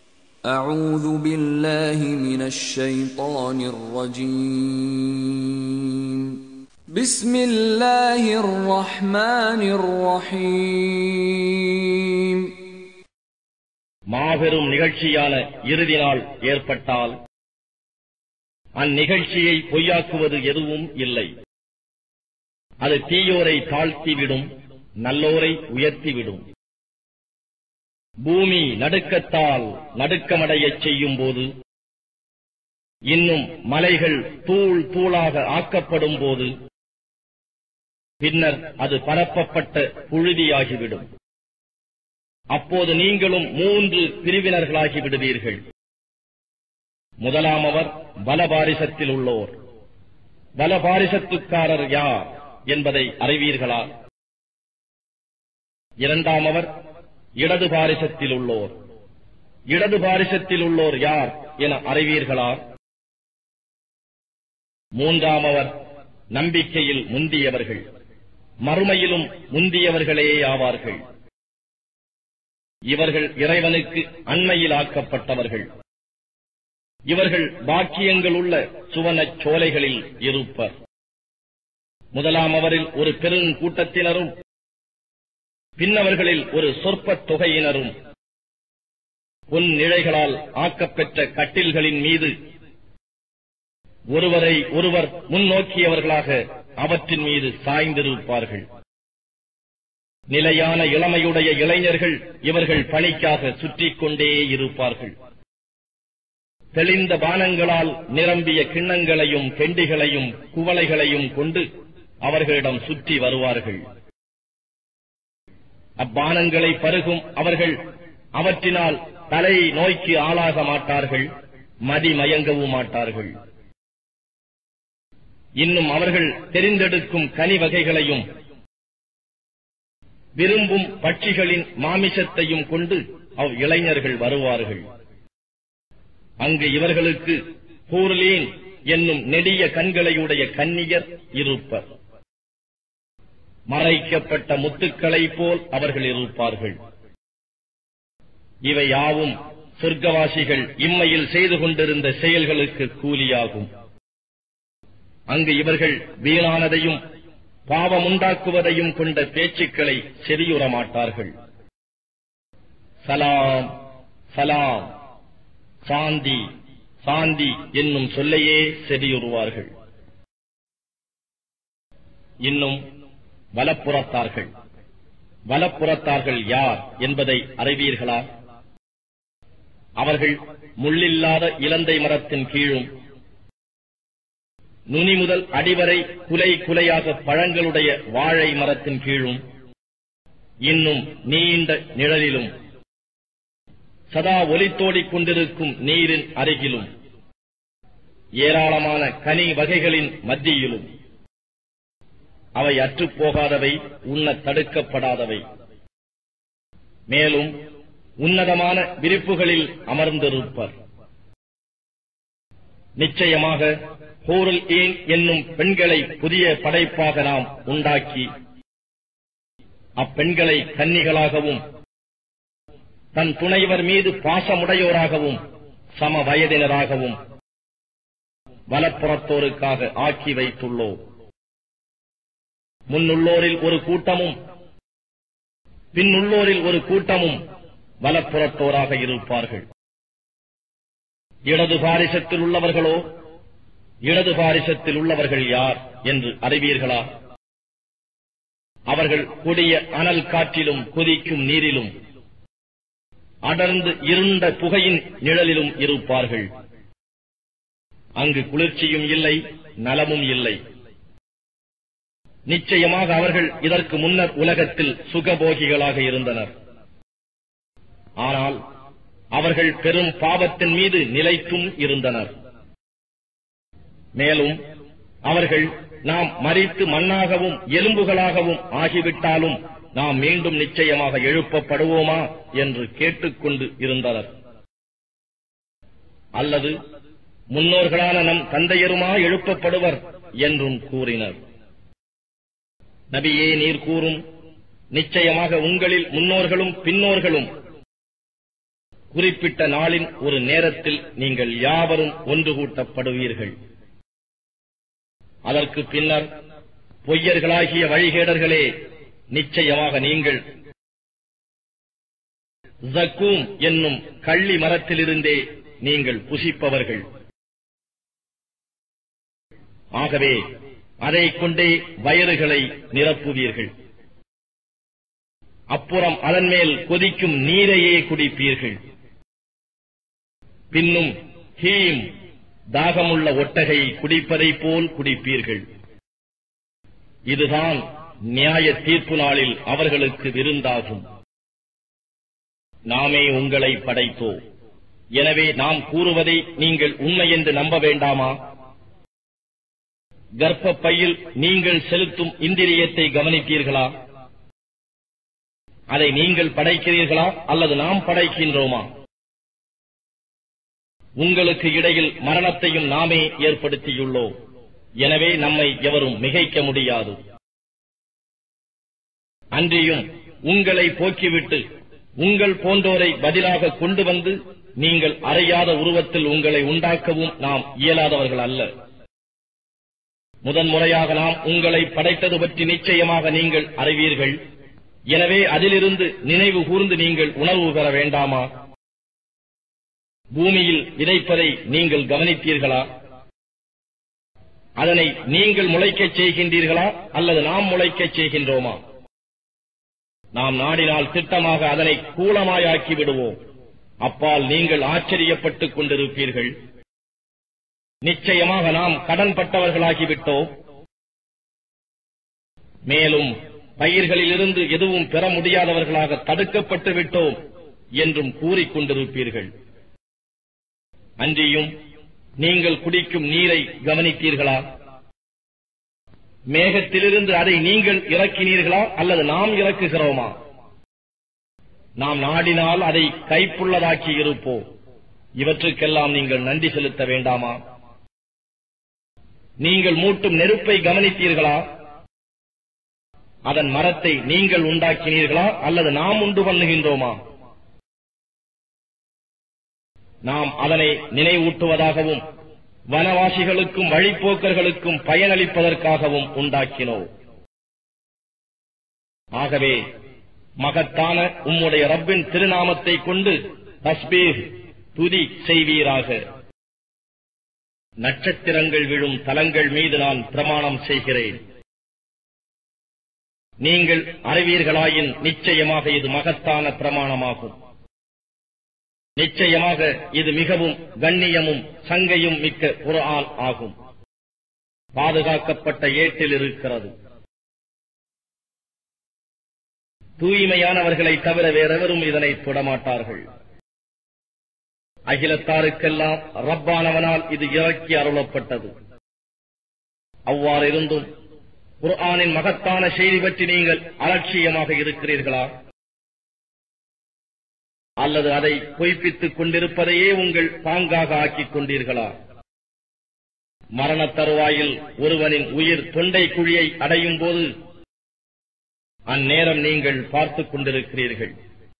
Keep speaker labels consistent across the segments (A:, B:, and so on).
A: أعوذ بالله من الشيطان الرجيم بسم الله الرحمن الرحيم
B: மாபெரும் நிகழ்ச்சியான இறுதி நாள் ஏற்பட்டால் அந்நிகழ்ச்சியை பொய்யாக்குவது எதுவும் இல்லை அது தீயோரை தாழ்த்திவிடும் நல்லோரை உயர்த்திவிடும் பூமி நடுக்கத்தால் நடுக்கமடையச் செய்யும் போது இன்னும் மலைகள் தூள் தூளாக ஆக்கப்படும் போது பின்னர் அது பரப்பப்பட்ட புழுதியாகிவிடும் அப்போது நீங்களும் மூன்று பிரிவினர்களாகி விடுவீர்கள் முதலாமவர் பலபாரிசத்தில் உள்ளோர் பலபாரிசத்துக்காரர் யார் என்பதை அறிவீர்களா இரண்டாமவர் இடது பாரிசத்தில் உள்ளோர் இடது பாரிசத்தில் உள்ளோர் யார் என அறிவீர்களா மூன்றாமவர் நம்பிக்கையில் முந்தியவர்கள் மறுமையிலும் முந்தியவர்களே ஆவார்கள் இவர்கள் இறைவனுக்கு அண்மையில் ஆக்கப்பட்டவர்கள் இவர்கள் பாக்கியங்களுள்ள சுவனச் சோலைகளில் இருப்பர் முதலாமவரில் ஒரு பெருங்கூட்டத்தினரும் பின்னவர்களில் ஒரு சொற்பத் தொகையினரும் பொன் நிழைகளால் ஆக்கப்பெற்ற கட்டில்களின் மீது ஒருவரை ஒருவர் முன்னோக்கியவர்களாக அவற்றின் மீது சாய்ந்திருப்பார்கள் நிலையான இளமையுடைய இளைஞர்கள் இவர்கள் பணிக்காக சுற்றிக் கொண்டே இருப்பார்கள் தெளிந்த பானங்களால் நிரம்பிய கிண்ணங்களையும் கெண்டிகளையும் குவளைகளையும் கொண்டு அவர்களிடம் சுற்றி வருவார்கள் அப்பானங்களை பருகும் அவர்கள் அவற்றினால் தலை நோய்க்கு ஆளாக மாட்டார்கள் மதிமயங்கவும் மாட்டார்கள் இன்னும் அவர்கள் தெரிந்தெடுக்கும் கனி வகைகளையும் விரும்பும் பட்சிகளின் மாமிசத்தையும் கொண்டு அவ் இளைஞர்கள் வருவார்கள் அங்கு இவர்களுக்கு பூர்லீன் என்னும் நெடிய கண்களையுடைய கன்னியர் இருப்பர் மறைக்கப்பட்ட முத்துக்களை போல் அவர்கள் இருப்பார்கள் இவை யாவும் சொர்க்கவாசிகள் இம்மையில் செய்து கொண்டிருந்த செயல்களுக்கு கூலியாகும் அங்கு இவர்கள் வீணானதையும் பாவமுண்டாக்குவதையும் கொண்ட பேச்சுக்களை செவியுற மாட்டார்கள் சலாம் சலாம் சாந்தி சாந்தி என்னும் சொல்லையே செவியுறுவார்கள் இன்னும் வலப்புறத்தார்கள் வலப்புறத்தார்கள் யார் என்பதை அறிவீர்களா அவர்கள் முள்ளில்லாத இலந்தை மரத்தின் கீழும் நுனி முதல் அடிவரை குலை குலையாக பழங்களுடைய வாழை மரத்தின் கீழும் இன்னும் நீண்ட நிழலிலும் சதா ஒலித்தோடிக் கொண்டிருக்கும் நீரின் அருகிலும் ஏராளமான கனி வகைகளின் மத்தியிலும் அவை அற்றுப்போகாதவை உண்ண தடுக்கப்படாதவை மேலும் உன்னதமான விரிப்புகளில் அமர்ந்திருப்பர் நிச்சயமாக ஹோருல் ஈன் என்னும் பெண்களை புதிய படைப்பாக நாம் உண்டாக்கி அப்பெண்களை கன்னிகளாகவும் தன் துணைவர் மீது பாசமுடையோராகவும் சம வயதினராகவும் வலப்புறத்தோருக்காக ஆக்கி வைத்துள்ளோம் முன்னுள்ளோரில் ஒரு கூட்டமும் பின்னுள்ளோரில் ஒரு கூட்டமும் வலப்புறத்தோராக இருப்பார்கள் இடது பாரிசத்தில் உள்ளவர்களோ இடது பாரிசத்தில் உள்ளவர்கள் யார் என்று அறிவீர்களா அவர்கள் கொடிய அனல் காற்றிலும் கொதிக்கும் நீரிலும் அடர்ந்து இருண்ட புகையின் நிழலிலும் இருப்பார்கள் அங்கு குளிர்ச்சியும் இல்லை நலமும் இல்லை நிச்சயமாக அவர்கள் இதற்கு முன்னர் உலகத்தில் சுகபோகிகளாக இருந்தனர் ஆனால் அவர்கள் பெரும் பாவத்தின் மீது நிலைத்தும் இருந்தனர் மேலும் அவர்கள் நாம் மறித்து மண்ணாகவும் எலும்புகளாகவும் ஆகிவிட்டாலும் நாம் மீண்டும் நிச்சயமாக எழுப்பப்படுவோமா என்று கேட்டுக்கொண்டு இருந்தனர் அல்லது முன்னோர்களான நம் தந்தையருமா எழுப்பப்படுவர் என்றும் கூறினர் நபியே நீர் கூறும் நிச்சயமாக உங்களில் முன்னோர்களும் பின்னோர்களும் குறிப்பிட்ட நாளின் ஒரு நேரத்தில் நீங்கள் யாவரும் ஒன்று கூட்டப்படுவீர்கள் அதற்கு பின்னர் பொய்யர்களாகிய வழிகேடர்களே நிச்சயமாக நீங்கள் ஜக்கூம் என்னும் கள்ளி மரத்திலிருந்தே நீங்கள் புசிப்பவர்கள் ஆகவே அதைக் கொண்டே வயறுகளை நிரப்புவீர்கள் அப்புறம் அதன் மேல் கொதிக்கும் நீரையே குடிப்பீர்கள் பின்னும் ஹீம் தாகமுள்ள ஒட்டகை குடிப்பதைப் போல் குடிப்பீர்கள் இதுதான் நியாய தீர்ப்பு நாளில் அவர்களுக்கு விருந்தாகும் நாமே உங்களை படைத்தோம் எனவே நாம் கூறுவதை நீங்கள் உண்மை என்று நம்ப வேண்டாமா கர்ப்பப்பையில் நீங்கள் செலுத்தும் இந்திரியத்தை கவனித்தீர்களா அதை நீங்கள் படைக்கிறீர்களா அல்லது நாம் படைக்கின்றோமா உங்களுக்கு இடையில் மரணத்தையும் நாமே ஏற்படுத்தியுள்ளோம் எனவே நம்மை எவரும் மிகைக்க முடியாது அன்றியும் உங்களை போக்கிவிட்டு உங்கள் போன்றோரை பதிலாக கொண்டு வந்து நீங்கள் அறியாத உருவத்தில் உங்களை உண்டாக்கவும் நாம் இயலாதவர்கள் அல்ல முதன்முறையாக நாம் உங்களை படைத்தது பற்றி நிச்சயமாக நீங்கள் அறிவீர்கள் எனவே அதிலிருந்து நினைவு கூர்ந்து நீங்கள் உணர்வு பெற வேண்டாமா பூமியில் விதைப்பதை நீங்கள் கவனித்தீர்களா அதனை நீங்கள் முளைக்கச் செய்கின்றீர்களா அல்லது நாம் முளைக்கச் செய்கின்றோமா நாம் நாடினால் திட்டமாக அதனை கூலமாயாக்கி விடுவோம் அப்பால் நீங்கள் ஆச்சரியப்பட்டுக் கொண்டிருப்பீர்கள் நிச்சயமாக நாம் கடன்பட்டவர்களாகிவிட்டோம் மேலும் பயிர்களிலிருந்து எதுவும் பெற முடியாதவர்களாக தடுக்கப்பட்டு விட்டோம் என்றும் கூறிக்கொண்டிருப்பீர்கள் அன்றியும் நீங்கள் குடிக்கும் நீரை கவனித்தீர்களா மேகத்திலிருந்து அதை நீங்கள் இறக்கினீர்களா அல்லது நாம் இறக்குகிறோமா நாம் நாடினால் அதை கைப்புள்ளதாக்கி இருப்போம் இவற்றுக்கெல்லாம் நீங்கள் நன்றி செலுத்த வேண்டாமா நீங்கள் மூட்டும் நெருப்பை கவனித்தீர்களா அதன் மரத்தை நீங்கள் உண்டாக்கினீர்களா அல்லது நாம் உண்டு பண்ணுகின்றோமா நாம் அதனை நினைவூட்டுவதாகவும் வனவாசிகளுக்கும் வழிப்போக்கர்களுக்கும் பயனளிப்பதற்காகவும் உண்டாக்கினோம் ஆகவே மகத்தான உம்முடைய ரப்பின் திருநாமத்தை கொண்டு தஸ்பீர் துதி செய்வீராக நட்சத்திரங்கள் விழும் தலங்கள் மீது நான் பிரமாணம் செய்கிறேன் நீங்கள் அறிவீர்களாயின் நிச்சயமாக இது மகத்தான பிரமாணமாகும் நிச்சயமாக இது மிகவும் கண்ணியமும் சங்கையும் மிக்க குர்ஆன் ஆகும் பாதுகாக்கப்பட்ட ஏட்டில் இருக்கிறது தூய்மையானவர்களை தவிர வேறெவரும் இதனை தொடமாட்டார்கள் அகிலத்தாருக்கெல்லாம் ரப்பானவனால் இது இறக்கி அருளப்பட்டது அவ்வாறிருந்தும் குர்ஆனின் மகத்தான செய்தி பற்றி நீங்கள் அலட்சியமாக இருக்கிறீர்களா அல்லது அதை பொய்ப்பித்துக் கொண்டிருப்பதையே உங்கள் பாங்காக ஆக்கிக் கொண்டீர்களா மரணத் தருவாயில் ஒருவனின் உயிர் தொண்டை குழியை அடையும் போது அந்நேரம் நீங்கள் பார்த்துக் கொண்டிருக்கிறீர்கள்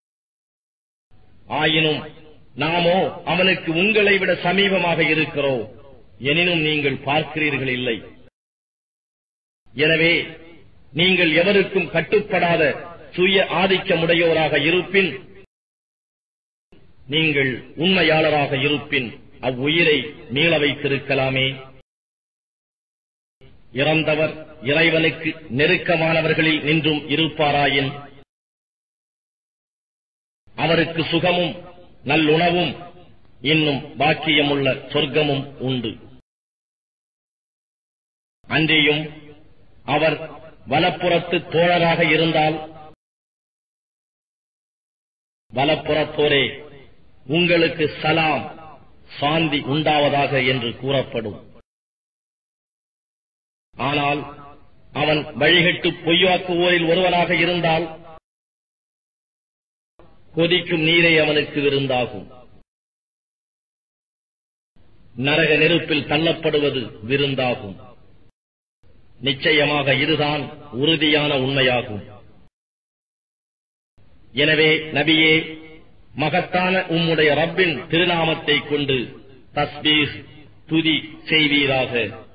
B: ஆயினும் நாமோ அவனுக்கு உங்களை விட சமீபமாக இருக்கிறோம் எனினும் நீங்கள் பார்க்கிறீர்கள் இல்லை எனவே நீங்கள் எவருக்கும் கட்டுப்படாத சுய ஆதிக்கமுடையோராக இருப்பின் நீங்கள் உண்மையாளராக இருப்பின் அவ்வுயிரை மீள வைத்திருக்கலாமே இறந்தவர் இறைவனுக்கு நெருக்கமானவர்களில் நின்றும் இருப்பாராயின் அவருக்கு சுகமும் நல்லுணவும் இன்னும் பாக்கியமுள்ள சொர்க்கமும் உண்டு அன்றியும் அவர் வலப்புறத்து தோழராக இருந்தால் வலப்புறத்தோரே உங்களுக்கு சலாம் சாந்தி உண்டாவதாக என்று கூறப்படும் ஆனால் அவன் வழிகட்டு பொய்யாக்குவோரில் ஒருவனாக இருந்தால் கொதிக்கும் நீரை அவனுக்கு விருந்தாகும் நரக நெருப்பில் தள்ளப்படுவது விருந்தாகும் நிச்சயமாக இதுதான் உறுதியான உண்மையாகும் எனவே நபியே மகத்தான உம்முடைய ரப்பின் திருநாமத்தைக் கொண்டு தஸ்பீஸ் துதி செய்வீராக